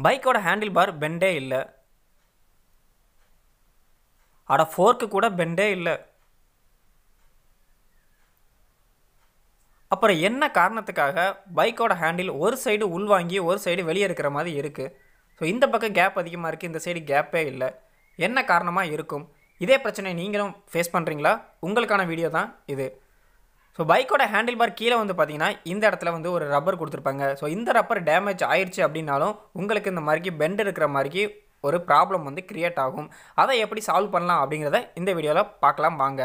பைக்கோட handle bar பெண்டே இல்லை அட ஃபோர்க்கு கூட பெண்டே இல்லை அப்புறம் என்ன காரணத்துக்காக பைக்கோட ஹேண்டில் ஒரு சைடு உள்வாங்கி ஒரு சைடு வெளியே இருக்கிற மாதிரி இருக்குது ஸோ இந்த பக்கம் கேப் அதிகமாக இருக்குது இந்த சைடு கேப்பே இல்லை என்ன காரணமாக இருக்கும் இதே பிரச்சனை நீங்களும் ஃபேஸ் பண்ணுறீங்களா உங்களுக்கான வீடியோ தான் இது ஸோ பைக்கோட ஹேண்டில் பார் கீழே வந்து பார்த்தீங்கன்னா இந்த இடத்துல வந்து ஒரு ரப்பர் கொடுத்துருப்பாங்க ஸோ இந்த ரப்பர் டேமேஜ் ஆயிடுச்சு அப்படின்னாலும் உங்களுக்கு இந்த மாதிரிக்கு பெண்ட் இருக்கிற மாதிரிக்கு ஒரு ப்ராப்ளம் வந்து க்ரியேட் ஆகும் அதை எப்படி சால்வ் பண்ணலாம் அப்படிங்கிறத இந்த வீடியோவில் பார்க்கலாம் வாங்க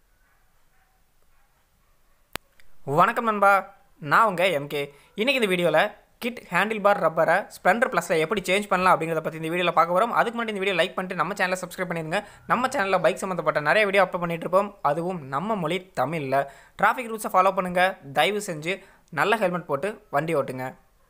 வணக்கம் நண்பா நான் உங்கள் எம்கே இன்றைக்கி இந்த வீடியோவில் கிட் ஹேண்டில் பார் ரப்பரை ஸ்ப்ளெண்டர் ப்ளஸில் எப்படி சேஞ்ச் பண்ணலாம் அப்படிங்கிறத பற்றி இந்த வீடியோவில் பார்க்க வரோம் அதுக்கு முன்னாடி இந்த வீடியோ லைக் பண்ணிட்டு நம்ம சேனலை சப்ஸ்கிரைப் பண்ணிடுங்க நம்ம சேனலில் பைக் சம்மந்தப்பட்ட நிறைய வீடியோ அப்லோட் பண்ணிட்டு இருப்போம் அதுவும் நம்ம மொழி தமிழில் டிராஃபிக் ரூல்ஸை ஃபாலோ பண்ணுங்கள் தயவு செஞ்சு நல்ல ஹெல்மெட் போட்டு வண்டி ஓட்டுங்க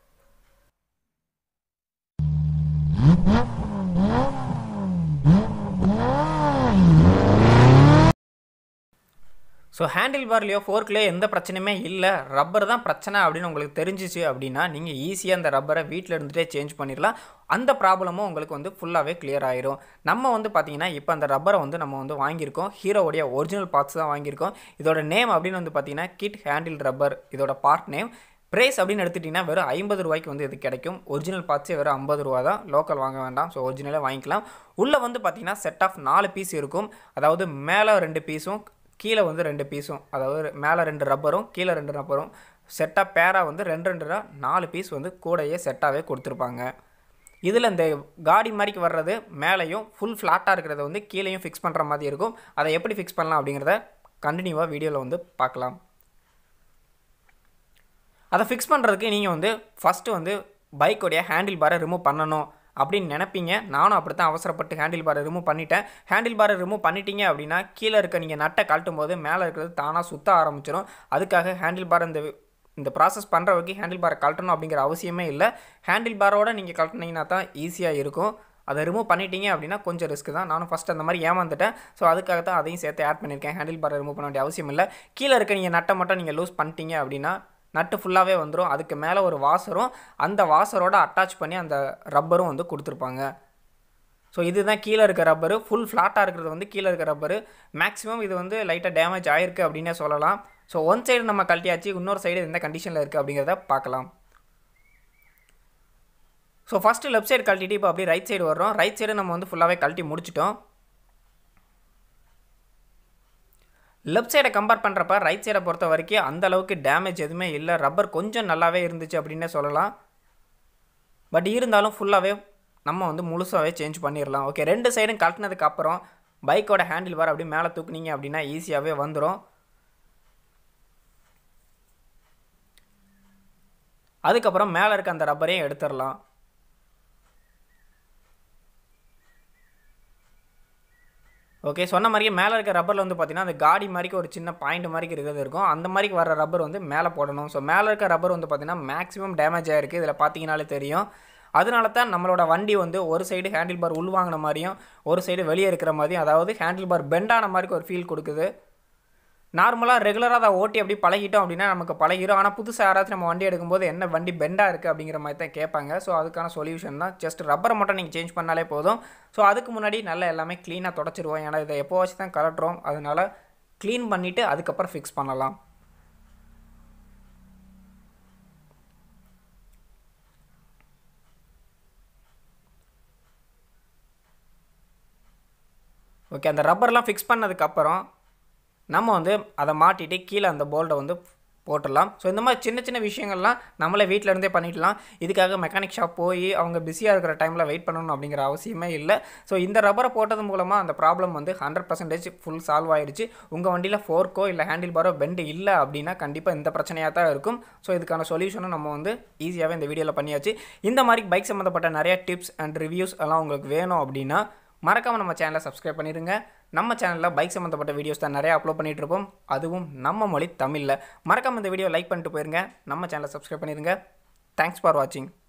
ஸோ ஹேண்டில் பார்லேயோ ஃபோர்க்லேயோ எந்த பிரச்சனையுமே இல்லை ரப்பர் தான் பிரச்சனை அப்படின்னு உங்களுக்கு தெரிஞ்சிச்சு அப்படின்னா நீங்கள் ஈஸியாக அந்த ரப்பரை வீட்டில் இருந்துகிட்டே சேஞ்ச் பண்ணிடலாம் அந்த ப்ராப்ளமும் உங்களுக்கு வந்து ஃபுல்லாகவே கிளியர் ஆயிரும் நம்ம வந்து பார்த்தீங்கன்னா இப்போ அந்த ரப்பரை வந்து நம்ம வந்து வாங்கியிருக்கோம் ஹீரோவுடைய ஒரிஜினல் பார்ட்ஸ் தான் வாங்கியிருக்கோம் இதோட நேம் அப்படின்னு வந்து பார்த்தீங்கன்னா கிட் ஹேண்டில் ரப்பர் இதோட பார்ட் நேம் ப்ரைஸ் அப்படின்னு எடுத்துட்டிங்கன்னா வெறும் ஐம்பது ரூபாய்க்கு வந்து இது கிடைக்கும் ஒரிஜினல் பார்ட்ஸே வெறும் ஐம்பது ரூபா தான் லோக்கல் வாங்க வேண்டாம் ஸோ ஒரிஜினலே வாங்கிக்கலாம் உள்ளே வந்து பார்த்தீங்கன்னா செட் ஆஃப் நாலு பீஸ் இருக்கும் அதாவது மேலே ரெண்டு பீஸும் கீழே வந்து ரெண்டு பீஸும் அதாவது மேலே ரெண்டு ரப்பரும் கீழே ரெண்டு ரப்பரும் செட்டாக பேராக வந்து ரெண்டு ரெண்டு நாலு பீஸ் வந்து கூடையே செட்டாகவே கொடுத்துருப்பாங்க இதில் இந்த காடி மாதிரிக்கு வர்றது மேலேயும் ஃபுல் ஃப்ளாட்டாக இருக்கிறத வந்து கீழேயும் ஃபிக்ஸ் பண்ணுற மாதிரி இருக்கும் அதை எப்படி ஃபிக்ஸ் பண்ணலாம் அப்படிங்கிறத கண்டினியூவாக வீடியோவில் வந்து பார்க்கலாம் அதை ஃபிக்ஸ் பண்ணுறதுக்கு நீங்கள் வந்து ஃபஸ்ட்டு வந்து பைக்கோடைய ஹேண்டில் பாரை ரிமூவ் பண்ணணும் அப்படின்னு நினைப்பீங்க நானும் அப்படி தான் அவசரப்பட்டு ஹேண்டில் பாரை ரிமூவ் பண்ணிட்டேன் ஹேண்டில் பாரை ரிமூவ் பண்ணிட்டீங்க அப்படின்னா கீழே இருக்க நீங்கள் நட்டை கழட்டும் போது மேலே இருக்கிறது தானாக சுற்ற ஆரம்பிச்சிடும் அதுக்காக ஹேண்டில் பார் இந்த இந்த ப்ராசஸ் பண்ணுற வரைக்கும் ஹேண்டில் பாரை கழட்டணும் அப்படிங்கிற அவசியமே இல்லை ஹேண்டில் பாரோட நீங்கள் கழட்டினீங்கன்னா தான் ஈஸியாக இருக்கும் அதை ரிமூவ் பண்ணிட்டீங்க அப்படின்னா கொஞ்சம் ரிஸ்க் தான் நானும் ஃபஸ்ட் அந்த மாதிரி ஏமாந்துட்டேன் ஸோ அதுக்காக தான் அதையும் சேர்த்து ஆட் பண்ணியிருக்கேன் ஹேண்டில் பாரை ரிமூவ் பண்ண வேண்டிய அவசியம் இல்லை கீழே இருக்க நீங்கள் நட்டை மட்டும் நீங்கள் லூஸ் பண்ணிட்டீங்க அப்படின்னா நட்டு ஃபுல்லாகவே வந்துடும் அதுக்கு மேலே ஒரு வாசரும் அந்த வாசரோட அட்டாச் பண்ணி அந்த ரப்பரும் வந்து கொடுத்துருப்பாங்க ஸோ இதுதான் கீழே இருக்க ரப்பரு ஃபுல் ஃப்ளாட்டாக இருக்கிறது வந்து கீழே இருக்க ரப்பரு மேக்ஸிமம் இது வந்து லைட்டாக டேமேஜ் ஆயிருக்கு அப்படின்னே சொல்லலாம் ஸோ ஒன் சைடு நம்ம கழட்டியாச்சு இன்னொரு சைடு எந்த கண்டிஷனில் இருக்குது அப்படிங்கிறத பார்க்கலாம் ஸோ ஃபஸ்ட்டு லெஃப்ட் சைடு கழட்டிட்டு இப்போ அப்படியே ரைட் சைடு வர்றோம் ரைட் சைடு நம்ம வந்து ஃபுல்லாகவே கழட்டி முடிச்சிட்டோம் லெஃப்ட் சைடை கம்பேர் பண்ணுறப்ப ரைட் சைடை பொறுத்த வரைக்கும் அந்த அளவுக்கு டேமேஜ் எதுவுமே இல்லை ரப்பர் கொஞ்சம் நல்லாவே இருந்துச்சு அப்படின்னே சொல்லலாம் பட் இருந்தாலும் ஃபுல்லாகவே நம்ம வந்து முழுசாகவே சேஞ்ச் பண்ணிடலாம் ஓகே ரெண்டு சைடும் கழட்டினதுக்கு அப்புறம் பைக்கோட ஹேண்டில் பார் அப்படியே மேலே தூக்குனீங்க அப்படின்னா ஈஸியாகவே வந்துடும் அதுக்கப்புறம் மேலே இருக்க அந்த ரப்பரையும் எடுத்துடலாம் ஓகே சொன்ன மாதிரியே மேலே இருக்க ரப்பரில் வந்து பார்த்தீங்கன்னா அந்த காடி மாதிரிக்கு ஒரு சின்ன பாயிண்ட் மாதிரி இருக்கிறது இருக்கும் அந்த மாதிரி வர ரப்பர் வந்து மேலே போடணும் ஸோ மேலே இருக்க ரப்பர் வந்து பார்த்தீங்கன்னா மேக்ஸிமம் டேமேஜ் ஆகிருக்கு இதில் பார்த்தீங்கனாலே தெரியும் அதனால தான் நம்மளோட வண்டி வந்து ஒரு சைடு ஹேண்டில் பார் உள்வாங்கின மாதிரியும் ஒரு சைடு வெளியே இருக்கிற மாதிரியும் அதாவது ஹேண்டில் பார் பெண்டான மாதிரி ஒரு ஃபீல் கொடுக்குது நார்மலாக ரெகுலராக அதை ஓட்டி அப்படி பழகிட்டோம் அப்படின்னா நமக்கு பழகிடும் ஆனால் புதுசாக யாராச்சும் நம்ம வண்டி எடுக்கும்போது என்ன வண்டி பெண்டாக இருக்குது அப்படிங்கிற மாதிரி தான் கேட்பாங்க ஸோ அதுக்கான சொல்யூஷன் தான் ஜஸ்ட் ரப்பரை மட்டும் நீங்கள் சேஞ்ச் பண்ணாலே போதும் ஸோ அதுக்கு முன்னாடி நல்லா எல்லாமே க்ளீனாக தொடச்சிருவோம் ஏன்னா இதை எப்போ வச்சு தான் கலட்டுறோம் அதனால் க்ளீன் பண்ணிவிட்டு அதுக்கப்புறம் ஃபிக்ஸ் பண்ணலாம் ஓகே அந்த ரப்பர்லாம் ஃபிக்ஸ் பண்ணதுக்கப்புறம் நம்ம வந்து அதை மாட்டிட்டு கீழே அந்த போல்ட்டை வந்து போட்டுடலாம் ஸோ இந்த மாதிரி சின்ன சின்ன விஷயங்கள்லாம் நம்மளே வீட்டில் இருந்தே பண்ணிடலாம் இதுக்காக மெக்கானிக் ஷாப் போய் அவங்க பிஸியாக இருக்கிற டைமில் வெயிட் பண்ணணும் அப்படிங்கிற அவசியமே இல்லை ஸோ இந்த ரப்பரை போட்டது மூலமாக அந்த ப்ராப்ளம் வந்து ஹண்ட்ரட் பர்சன்டேஜ் ஃபுல் சால்வ் ஆயிடுச்சு உங்கள் வண்டியில் ஃபோர்க்கோ இல்லை ஹேண்டில் பாரோ பெண்டு இல்லை அப்படின்னா கண்டிப்பாக இந்த பிரச்சனையாக தான் இருக்கும் ஸோ இதுக்கான சொல்யூஷனும் நம்ம வந்து ஈஸியாகவே இந்த வீடியோவில் பண்ணியாச்சு இந்த மாதிரி பைக் சம்மந்தப்பட்ட நிறைய டிப்ஸ் அண்ட் ரிவ்யூஸ் எல்லாம் உங்களுக்கு வேணும் அப்படின்னா மறக்காமல் நம்ம சேனலை சப்ஸ்கிரைப் பண்ணிடுங்க நம்ம சேனலில் பைக் சம்மந்தப்பட்ட வீடியோஸ் தான் நிறையா அப்லோட் பண்ணிட்டு இருப்போம் அதுவும் நம்ம மொழி தமிழில் மறக்காமல் இந்த வீடியோ லைக் பண்ணிட்டு போயிருங்க நம்ம சேனலை சப்ஸ்கிரைப் பண்ணிடுங்க தேங்க்ஸ் ஃபார் வாட்சிங்